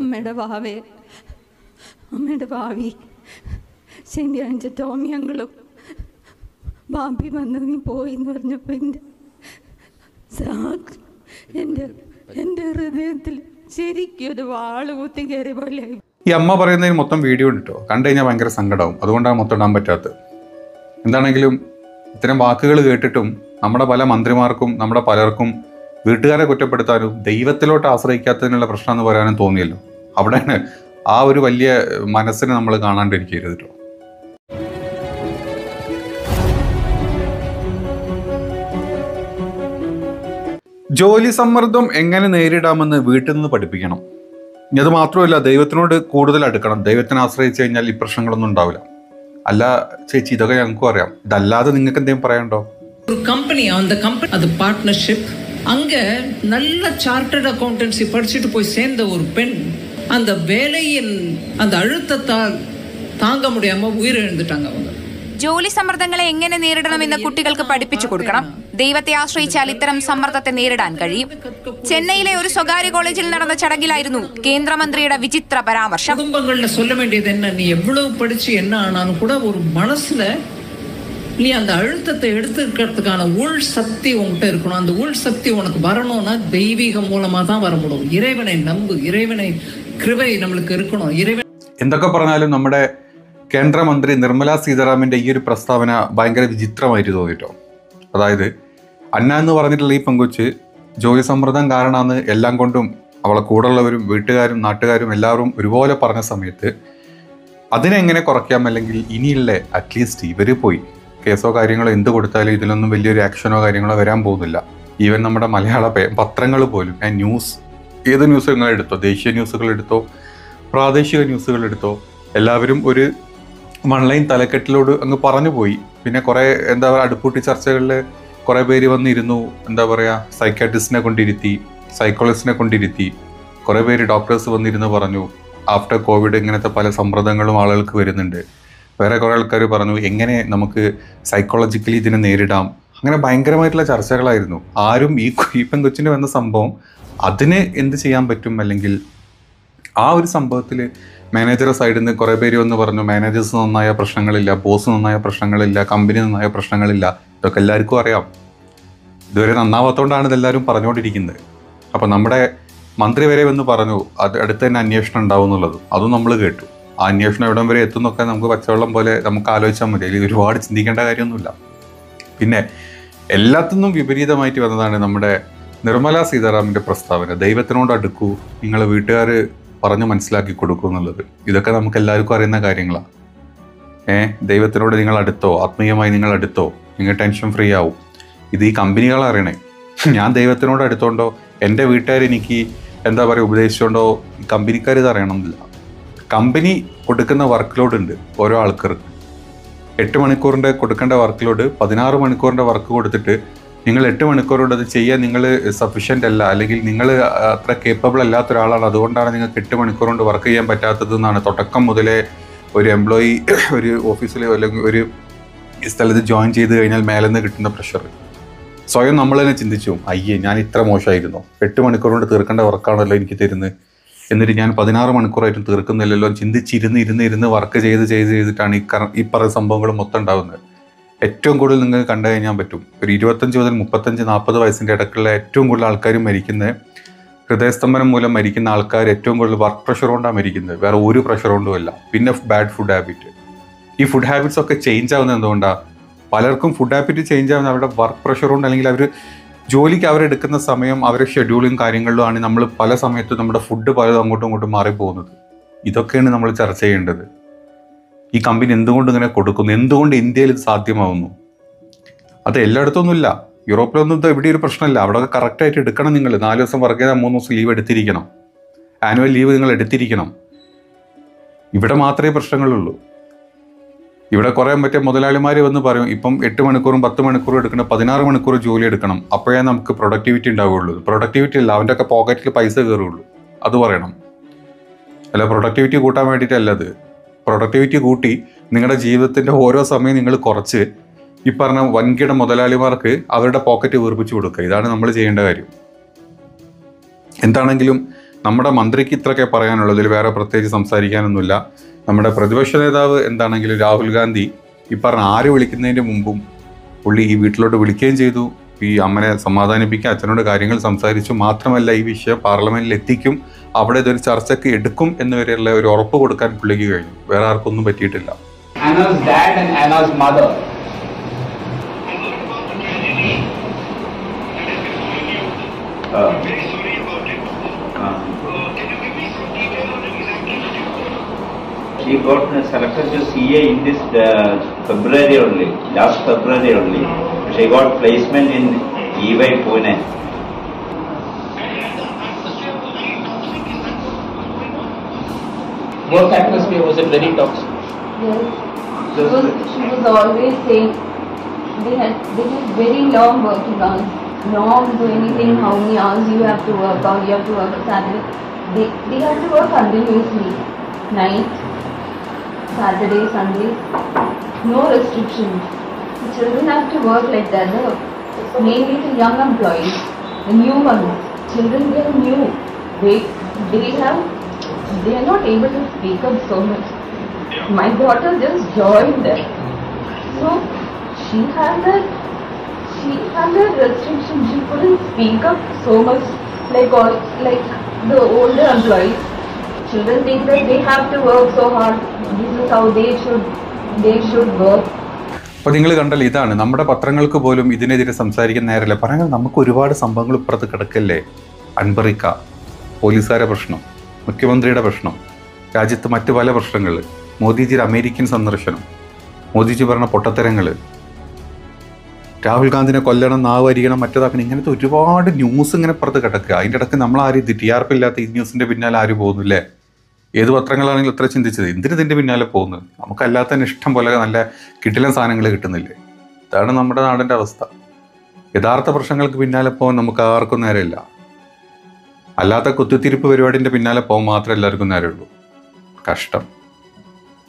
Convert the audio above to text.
അമ്മയുടെ ഭാവേ അമ്മയുടെ ഭാവി ശനിയാഴ്ച ടോമി അങ്കിളും ബാബി വന്ന് നീ പോയി എന്ന് പറഞ്ഞപ്പോൾ എൻ്റെ സാ- എൻ്റെ എൻ്റെ ഹൃദയത്തിൽ ശരിക്കും ഒരു വാള് കുത്തി കയറിയ പോലെ ഈ അമ്മ പറയുന്നതിന് മൊത്തം വീഡിയോ ഉണ്ട് കേട്ടോ കണ്ടു കഴിഞ്ഞാൽ ഭയങ്കര സങ്കടമാവും അതുകൊണ്ടാണ് മൊത്തം ഇടാൻ പറ്റാത്തത് എന്താണെങ്കിലും ഇത്തരം വാക്കുകൾ കേട്ടിട്ടും നമ്മുടെ പല മന്ത്രിമാർക്കും നമ്മുടെ പലർക്കും വീട്ടുകാരെ കുറ്റപ്പെടുത്താനും ദൈവത്തിലോട്ട് ആശ്രയിക്കാത്തതിനുള്ള പ്രശ്നം എന്ന് പറയാനും തോന്നിയല്ലോ അവിടെയാണ് ആ ഒരു വലിയ മനസ്സിനെ നമ്മൾ കാണാണ്ടിരിക്കരുത് കേട്ടോ ജോലി സമ്മർദ്ദം എങ്ങനെ നേരിടാമെന്ന് വീട്ടിൽ നിന്ന് പഠിപ്പിക്കണം ഇനി അത് മാത്രമല്ല ദൈവത്തിനോട് കൂടുതൽ അടുക്കണം ദൈവത്തിനെ ആശ്രയിച്ച് കഴിഞ്ഞാൽ ഈ പ്രശ്നങ്ങളൊന്നും ഉണ്ടാവില്ല അല്ല ചേച്ചി ഇതൊക്കെ ഞങ്ങൾക്കും അറിയാം ഇതല്ലാതെ നിങ്ങൾക്ക് എന്തെങ്കിലും പറയണ്ടോ ஒரு கம்பெனி அந்த கம்பெனி அது பார்ட்னர்ஷிப் அங்க நல்ல சார்ட்டர்ட் அக்கௌண்டன்சி படிச்சுட்டு போய் சேர்ந்த ஒரு பெண் அந்த வேலையின் அந்த அழுத்தத்தால் தாங்க முடியாம உயிரிழந்துட்டாங்க அவங்க ജോലി സമ്മർദ്ദങ്ങളെ എങ്ങനെ നേരിടണമെന്ന് കുട്ടികൾക്ക് പഠിപ്പിച്ചു കൊടുക്കണം ദൈവത്തെ ആശ്രയിച്ചാൽ ഇത്തരം സമ്മർദ്ദത്തെ നേരിടാൻ കഴിയും ചെന്നൈയിലെ ഒരു സ്വകാര്യ കോളേജിൽ നടന്ന ചടങ്ങിലായിരുന്നു കേന്ദ്രമന്ത്രിയുടെ വിചിത്ര പരാമർശം குடும்பங்கள்ல சொல்ல வேண்டியது என்ன நீ எவ்வளவு படிச்சு என்ன ஆனாலும் கூட ஒரு மனசுல நீ அந்த அழுத்தத்தை எடுத்துக்கிறதுக்கான உள் சக்தி உன்கிட்ட இருக்கணும் அந்த உள் சக்தி உனக்கு வரணும்னா தெய்வீகம் மூலமா தான் வர முடியும் இறைவனை நம்பு இறைவனை கிருபை நம்மளுக்கு இருக்கணும் இறைவன் എന്തൊക്കെ പറഞ്ഞാലും നമ്മുടെ കേന്ദ്രമന്ത്രി നിർമ്മല സീതാരാമന്റെ ഈ ഒരു പ്രസ്താവന ഭയങ്കര വിചിത്രമായിട്ട് തോന്നിട്ടോ അതായത് അന്ന എന്ന് പറഞ്ഞിട്ടുള്ള ഈ പെങ്കൊച്ച് ജോലി സമ്മർദ്ദം കാരണമാണ് എല്ലാം കൊണ്ടും അവളെ കൂടെയുള്ളവരും വീട്ടുകാരും നാട്ടുകാരും എല്ലാവരും ഒരുപോലെ പറഞ്ഞ സമയത്ത് അതിനെങ്ങനെ കുറയ്ക്കാം അല്ലെങ്കിൽ ഇനിയുള്ള അറ്റ്ലീസ്റ്റ് ഇവർ പോയി കേസോ കാര്യങ്ങളോ എന്ത് കൊടുത്താലും ഇതിലൊന്നും വലിയൊരു ആക്ഷനോ കാര്യങ്ങളോ വരാൻ പോകുന്നില്ല ഈവൻ നമ്മുടെ മലയാള പേ പത്രങ്ങൾ പോലും ഏ, ന്യൂസ് ഏത് ന്യൂസ് നിങ്ങൾ എടുത്തോ ദേശീയ ന്യൂസുകൾ എടുത്തോ പ്രാദേശിക ന്യൂസുകൾ എടുത്തോ എല്ലാവരും ഒരു മൺലൈൻ തലക്കെട്ടിലോട് അങ്ങ് പറഞ്ഞു പോയി പിന്നെ കുറേ എന്താ പറയുക അടുപ്പൂട്ടി ചർച്ചകളിൽ കുറേ പേര് വന്നിരുന്നു എന്താ പറയുക സൈക്കാട്രിസ്റ്റിനെ കൊണ്ടിരുത്തി സൈക്കോളജിസ്റ്റിനെ കൊണ്ടിരുത്തി കുറേ പേര് ഡോക്ടേഴ്സ് വന്നിരുന്ന് പറഞ്ഞു ആഫ്റ്റർ കോവിഡ് ഇങ്ങനത്തെ പല സമ്മർദ്ദങ്ങളും ആളുകൾക്ക് വരുന്നുണ്ട് വേറെ കുറേ ആൾക്കാർ പറഞ്ഞു എങ്ങനെ നമുക്ക് സൈക്കോളജിക്കലി ഇതിനെ നേരിടാം അങ്ങനെ ഭയങ്കരമായിട്ടുള്ള ചർച്ചകളായിരുന്നു ആരും ഈ ഈ പെങ്കൊച്ചിന് വന്ന സംഭവം അതിന് എന്ത് ചെയ്യാൻ പറ്റും അല്ലെങ്കിൽ ആ ഒരു സംഭവത്തിൽ മാനേജർ സൈഡിൽ നിന്ന് കുറേ പേര് വന്ന് പറഞ്ഞു മാനേജേഴ്സ് നന്നായ പ്രശ്നങ്ങളില്ല ബോസ് നന്നായ പ്രശ്നങ്ങളില്ല കമ്പനി നന്നായ പ്രശ്നങ്ങളില്ല ഇതൊക്കെ എല്ലാവർക്കും അറിയാം ഇതുവരെ നന്നാവാത്തോണ്ടാണ് ഇതെല്ലാവരും പറഞ്ഞുകൊണ്ടിരിക്കുന്നത് അപ്പോൾ നമ്മുടെ മന്ത്രി വരെ വന്ന് പറഞ്ഞു അത് അടുത്ത് തന്നെ അന്വേഷണം ഉണ്ടാവും എന്നുള്ളത് അതും നമ്മൾ കേട്ടു ആ അന്വേഷണം എവിടം വരെ എത്തുന്നൊക്കെ നമുക്ക് പച്ചവെള്ളം പോലെ നമുക്ക് ആലോചിച്ചാൽ മതി അതിൽ ഒരുപാട് ചിന്തിക്കേണ്ട കാര്യമൊന്നുമില്ല പിന്നെ എല്ലാത്തിനും വിപരീതമായിട്ട് വന്നതാണ് നമ്മുടെ നിർമ്മല സീതാരാമന്റെ പ്രസ്താവന ദൈവത്തിനോട് അടുക്കൂ നിങ്ങളെ വീട്ടുകാർ പറഞ്ഞ് മനസ്സിലാക്കി കൊടുക്കൂ എന്നുള്ളത് ഇതൊക്കെ നമുക്ക് എല്ലാവർക്കും അറിയുന്ന കാര്യങ്ങളാണ് ഏ ദൈവത്തിനോട് നിങ്ങൾ അടുത്തോ ആത്മീയമായി നിങ്ങൾ അടുത്തോ നിങ്ങൾ ടെൻഷൻ ഫ്രീ ആവും ഇത് ഈ കമ്പനികൾ അറിയണേ ഞാൻ ദൈവത്തിനോട് അടുത്തോണ്ടോ എൻ്റെ വീട്ടുകാർ എനിക്ക് എന്താ പറയുക ഉപദേശിച്ചുകൊണ്ടോ ഈ കമ്പനിക്കാർ ഇത് അറിയണമെന്നില്ല കമ്പനി കൊടുക്കുന്ന വർക്ക് ലോഡ് ഉണ്ട് ഓരോ ആൾക്കാർക്ക് എട്ട് മണിക്കൂറിൻ്റെ കൊടുക്കേണ്ട വർക്ക് ലോഡ് പതിനാറ് മണിക്കൂറിൻ്റെ വർക്ക് കൊടുത്തിട്ട് നിങ്ങൾ എട്ട് മണിക്കൂറുകൊണ്ട് അത് ചെയ്യാൻ നിങ്ങൾ സഫീഷ്യൻ്റ് അല്ല അല്ലെങ്കിൽ നിങ്ങൾ അത്ര കേപ്പബിൾ അല്ലാത്ത ഒരാളാണ് അതുകൊണ്ടാണ് നിങ്ങൾക്ക് എട്ട് മണിക്കൂർ കൊണ്ട് വർക്ക് ചെയ്യാൻ പറ്റാത്തത് എന്നാണ് തുടക്കം മുതലേ ഒരു എംപ്ലോയി ഒരു ഓഫീസിൽ അല്ലെങ്കിൽ ഒരു സ്ഥലത്ത് ജോയിൻ ചെയ്ത് കഴിഞ്ഞാൽ മേലെ നിന്ന് കിട്ടുന്ന പ്രഷർ സ്വയം നമ്മൾ തന്നെ ചിന്തിച്ചു അയ്യേ ഞാൻ ഇത്ര മോശമായിരുന്നു എട്ട് മണിക്കൂർ കൊണ്ട് തീർക്കേണ്ട വർക്കാണല്ലോ എനിക്ക് തരുന്നത് എന്നിട്ട് ഞാൻ പതിനാറ് മണിക്കൂറായിട്ടും തീർക്കുന്നില്ലല്ലോ ചിന്തിച്ചിരുന്ന് ഇരുന്ന് ഇരുന്ന് വർക്ക് ചെയ്ത് ചെയ്ത് ചെയ്തിട്ടാണ് ഈ കറ ഈ പറയുന്ന സംഭവങ്ങൾ മൊത്തം ഉണ്ടാകുന്നത് ഏറ്റവും കൂടുതൽ നിങ്ങൾക്ക് കണ്ടു കഴിഞ്ഞാൽ പറ്റും ഒരു ഇരുപത്തഞ്ച് മുതൽ മുപ്പത്തഞ്ച് നാൽപ്പത് വയസ്സിൻ്റെ ഇടയ്ക്കുള്ള ഏറ്റവും കൂടുതൽ ആൾക്കാർ മരിക്കുന്നത് ഹൃദയസ്തംഭനം മൂലം മരിക്കുന്ന ആൾക്കാർ ഏറ്റവും കൂടുതൽ വർക്ക് പ്രഷർ കൊണ്ടാണ് മരിക്കുന്നത് വേറെ ഒരു പ്രഷർ കൊണ്ടും അല്ല പിന്നെ ബാഡ് ഫുഡ് ഹാബിറ്റ് ഈ ഫുഡ് ഹാബിറ്റ്സ് ഒക്കെ ചേഞ്ച് ആവുന്നത് എന്തുകൊണ്ടാണ് പലർക്കും ഫുഡ് ഹാബിറ്റ് ചേഞ്ച് ആവുന്നത് അവരുടെ വർക്ക് പ്രഷർ കൊണ്ട് അല്ലെങ്കിൽ അവർ ജോലിക്ക് അവരെടുക്കുന്ന സമയം അവരുടെ ഷെഡ്യൂളും കാര്യങ്ങളിലുമാണ് നമ്മൾ പല സമയത്തും നമ്മുടെ ഫുഡ് പലതും അങ്ങോട്ടും ഇങ്ങോട്ടും മാറിപ്പോകുന്നത് ഇതൊക്കെയാണ് നമ്മൾ ചർച്ച ചെയ്യേണ്ടത് ഈ കമ്പനി എന്തുകൊണ്ട് ഇങ്ങനെ കൊടുക്കുന്നു എന്തുകൊണ്ട് ഇന്ത്യയിൽ ഇത് സാധ്യമാവുന്നു അത് എല്ലായിടത്തൊന്നുമില്ല യൂറോപ്പിലൊന്നും ഇത് എവിടെ ഒരു പ്രശ്നമില്ല അവിടെ കറക്റ്റായിട്ട് എടുക്കണം നിങ്ങൾ നാല് ദിവസം വർക്ക് ചെയ്താൽ മൂന്ന് ദിവസം ലീവ് എടുത്തിരിക്കണം ആനുവൽ ലീവ് നിങ്ങൾ എടുത്തിരിക്കണം ഇവിടെ മാത്രമേ പ്രശ്നങ്ങളുള്ളൂ ഇവിടെ കുറേ മറ്റേ മുതലാളിമാർ വന്ന് പറയും ഇപ്പം എട്ട് മണിക്കൂറും പത്ത് മണിക്കൂറും എടുക്കണം പതിനാറ് മണിക്കൂർ ജോലി എടുക്കണം അപ്പോഴേ നമുക്ക് പ്രൊഡക്ടിവിറ്റി ഉണ്ടാവുകയുള്ളൂ പ്രൊഡക്ടിവിറ്റി അല്ല അവൻ്റെ ഒക്കെ പോക്കറ്റിൽ പൈസ കയറുള്ളൂ അത് പറയണം അല്ല പ്രൊഡക്ടിവിറ്റി കൂട്ടാൻ വേണ്ടിയിട്ടല്ല അത് പ്രൊഡക്ടിവിറ്റി കൂട്ടി നിങ്ങളുടെ ജീവിതത്തിൻ്റെ ഓരോ സമയം നിങ്ങൾ കുറച്ച് ഈ പറഞ്ഞ വൻകിട മുതലാളിമാർക്ക് അവരുടെ പോക്കറ്റ് വീർപ്പിച്ചു കൊടുക്കുക ഇതാണ് നമ്മൾ ചെയ്യേണ്ട കാര്യം എന്താണെങ്കിലും നമ്മുടെ മന്ത്രിക്ക് ഇത്രയൊക്കെ പറയാനുള്ളൂ ഇതിൽ വേറെ പ്രത്യേകിച്ച് സംസാരിക്കാനൊന്നുമില്ല നമ്മുടെ പ്രതിപക്ഷ നേതാവ് എന്താണെങ്കിലും രാഹുൽ ഗാന്ധി ഈ പറഞ്ഞ ആര് വിളിക്കുന്നതിൻ്റെ മുമ്പും പുള്ളി ഈ വീട്ടിലോട്ട് വിളിക്കുകയും ചെയ്തു ഈ അമ്മനെ സമാധാനിപ്പിക്കുക അച്ഛനോട് കാര്യങ്ങൾ സംസാരിച്ചു മാത്രമല്ല ഈ വിഷയം പാർലമെന്റിൽ എത്തിക്കും അവിടെ ഇതൊരു ചർച്ചയ്ക്ക് എടുക്കും എന്നുവരെയുള്ള ഒരു ഉറപ്പ് കൊടുക്കാൻ പുള്ളിക്ക് കഴിഞ്ഞു വേറെ ആർക്കൊന്നും പറ്റിയിട്ടില്ല Anna's dad and Anna's mother. She got selected to CA in this uh, February only, last February only. She got placement in EY Pune. Work atmosphere was it very toxic? Yes. She was, she was always saying they had they had very long working hours. Long to anything, how many hours you have to work or you have to work on Saturday. They, they have to work continuously. Night, Saturday, Sunday. No restrictions. The children have to work like that. The, mainly the young employees, the new ones. Children they are new. They they have they are not able to speak up so much. My daughter just joined them. So she had that she had that restriction. She couldn't speak up so much like all like the older employees. Children think that they have to work so hard. This is how they should they should work. അപ്പോൾ നിങ്ങൾ കണ്ടല്ലോ ഇതാണ് നമ്മുടെ പത്രങ്ങൾക്ക് പോലും ഇതിനെതിരെ സംസാരിക്കുന്ന നേരല്ലേ പറയാൻ നമുക്ക് ഒരുപാട് സംഭവങ്ങൾ ഇപ്പുറത്ത് കിടക്കല്ലേ അൻപറിക്ക പോലീസുകാരെ പ്രശ്നം മുഖ്യമന്ത്രിയുടെ പ്രശ്നം രാജ്യത്ത് മറ്റു പല പ്രശ്നങ്ങൾ മോദിജിയുടെ അമേരിക്കൻ സന്ദർശനം മോദിജി പറഞ്ഞ പൊട്ടത്തരങ്ങൾ രാഹുൽ ഗാന്ധിനെ കൊല്ലണം നാവ് അരിയണം മറ്റേതാക്കണം ഇങ്ങനത്തെ ഒരുപാട് ന്യൂസ് ഇങ്ങനെ പുറത്ത് കിടക്കുക അതിൻ്റെ ഇടയ്ക്ക് നമ്മൾ ആരും ഇത് ടി ആർ പി ഇല്ലാത്ത ഈ ന്യൂസിൻ്റെ പിന്നാലെ ആരും പോകുന്നില്ലേ ഏത് പത്രങ്ങളാണെങ്കിലും ഇത്ര ചിന്തിച്ചത് എന്തിനു ഇതിൻ്റെ പിന്നാലെ പോകുന്നത് നമുക്കല്ലാത്തതിന് ഇഷ്ടം പോലെ നല്ല കിട്ടിലൻ സാധനങ്ങൾ കിട്ടുന്നില്ലേ ഇതാണ് നമ്മുടെ നാടിൻ്റെ അവസ്ഥ യഥാർത്ഥ പ്രശ്നങ്ങൾക്ക് പിന്നാലെ പോകാൻ നമുക്ക് ആർക്കും നേരമില്ല അല്ലാത്ത കുത്തിത്തിരിപ്പ് പരിപാടിൻ്റെ പിന്നാലെ പോകാൻ മാത്രമേ എല്ലാവർക്കും നേരമുള്ളൂ കഷ്ടം